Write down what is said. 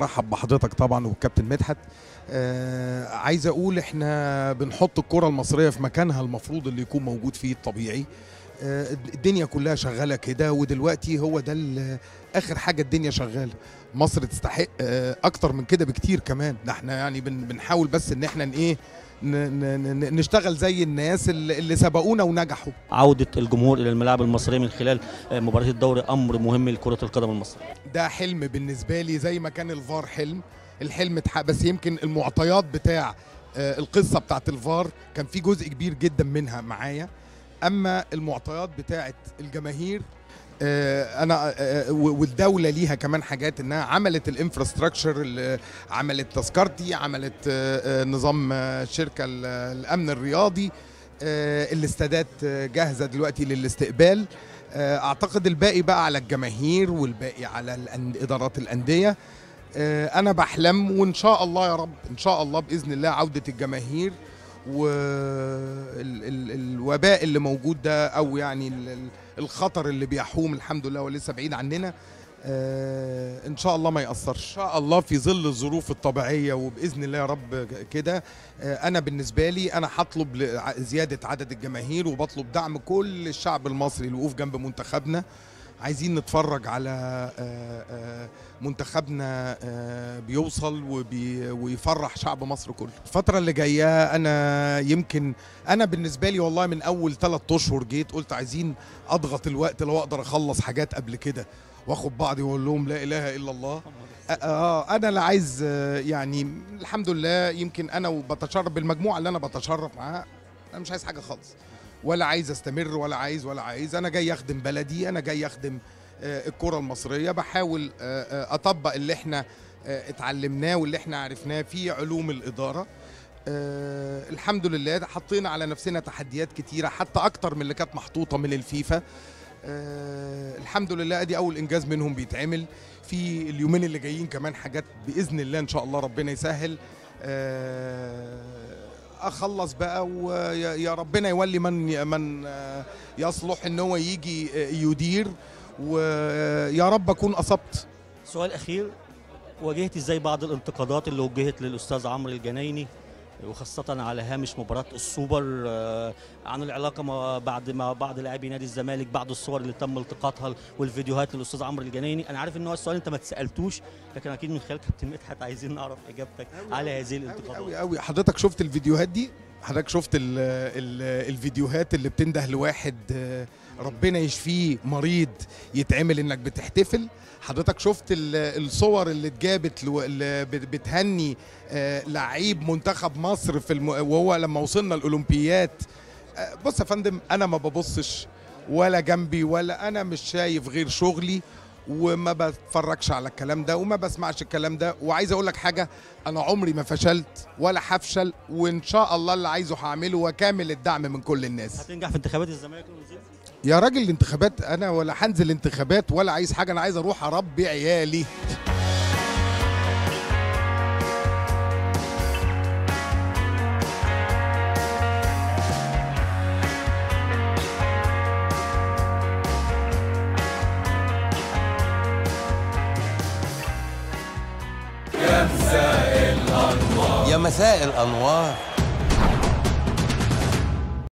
برحب بحضرتك طبعا والكابتن مدحت آه عايز اقول احنا بنحط الكره المصريه في مكانها المفروض اللي يكون موجود فيه الطبيعي آه الدنيا كلها شغاله كده ودلوقتي هو ده ال- اخر حاجه الدنيا شغاله مصر تستحق آه اكتر من كده بكتير كمان ده احنا يعني بن بنحاول بس ان احنا ن- ايه ن- ن- ن- نشتغل زي الناس اللي اللي سبقونا ونجحوا عودة الجمهور إلى الملاعب المصرية من خلال آه، مباراة الدوري أمر مهم لكرة القدم المصرية ده حلم بالنسبه لي زي ما كان الفار حلم الحلم اتحقق بس يمكن المعطيات بتاع آه، القصه بتاعت الفار كان في جزء كبير جدا منها معايا اما المعطيات بتاعت الجماهير آه، انا آه، و- والدوله ليها كمان حاجات انها عملت الانفراستراكشر اللي عملت تذكرتي عملت آه، آه، نظام آه، شركه ال- الامن الرياضي آه، الاستادات آه، جاهزه دلوقتي للاستقبال آه، اعتقد الباقي بقى على الجماهير والباقي على الأن- ادارات الانديه آه، انا بحلم وان شاء الله يا رب ان شاء الله باذن الله عوده الجماهير والوباء اللي موجود ده او يعني ال- ال- الخطر اللي بيحوم الحمد لله ولسه بعيد عننا آه، ان شاء الله ما ياثرش ان شاء الله في ظل الظروف الطبيعيه وباذن الله يا رب كده آه، انا بالنسبه لي انا هطلب لع- زياده عدد الجماهير وبطلب دعم كل الشعب المصري الوقوف جنب منتخبنا عايزين نتفرج على آه، آه، منتخبنا آه، بيوصل وبي ويفرح شعب مصر كله الفترة اللي جاية أنا يمكن أنا بالنسبة لي والله من أول ثلاثة أشهر جيت قلت عايزين أضغط الوقت لو أقدر أخلص حاجات قبل كده واخد بعضي واقول لهم لا اله الا الله آه، اه انا اللي عايز آه، يعني الحمد لله يمكن انا وبتشرف بالمجموعه اللي انا بتشرف معاها انا مش عايز حاجه خالص ولا عايز استمر ولا عايز ولا عايز انا جاي اخدم بلدي انا جاي اخدم آه، الكره المصريه بحاول آه، آه، اطبق اللي احنا آه، اتعلمناه واللي احنا عرفناه في علوم الاداره آه الحمد لله ده حطينا على نفسنا تحديات كتيره حتى اكتر من اللي كانت محطوطه من الفيفا آه الحمد لله ادي اول انجاز منهم بيتعمل في اليومين اللي جايين كمان حاجات باذن الله ان شاء الله ربنا يسهل آه اخلص بقى ويا يا ربنا يولي من من آه، يصلح ان هو يجي آه، يدير ويا رب اكون اصبت سؤال أخير واجهت إزاي بعض الانتقادات اللي وجهت للأستاذ عمرو الجنايني وخاصة على هامش مباراة السوبر آه، عن العلاقة ما بعد ما بعض لاعبي نادي الزمالك بعض الصور اللي تم التقاطها والفيديوهات للأستاذ عمرو الجنايني أنا عارف إن هو السؤال أنت ما تسألتوش لكن أكيد من خلال كابتن مدحت عايزين نعرف إجابتك على هذه قوي الانتقادات قوي حضرتك شفت الفيديوهات دي حضرتك شفت ال ال الفيديوهات اللي بتنده لواحد آه، ربنا يشفيه مريض يتعمل انك بتحتفل حضرتك شفت ال- الصور اللي اتجابت لو- اللي بت- بتهني آه، لعيب منتخب مصر في الم... وهو لما وصلنا الاولمبيات آه، بص يا فندم انا ما ببصش ولا جنبي ولا انا مش شايف غير شغلي وما بتفرجش على الكلام ده وما بسمعش الكلام ده وعايز اقول لك حاجه انا عمري ما فشلت ولا هفشل وان شاء الله اللي عايزه هعمله وكامل الدعم من كل الناس هتنجح في انتخابات الزمالك والوزير يا راجل الانتخابات انا ولا هنزل انتخابات ولا عايز حاجه انا عايز اروح اربي عيالي يا مساء الأنوار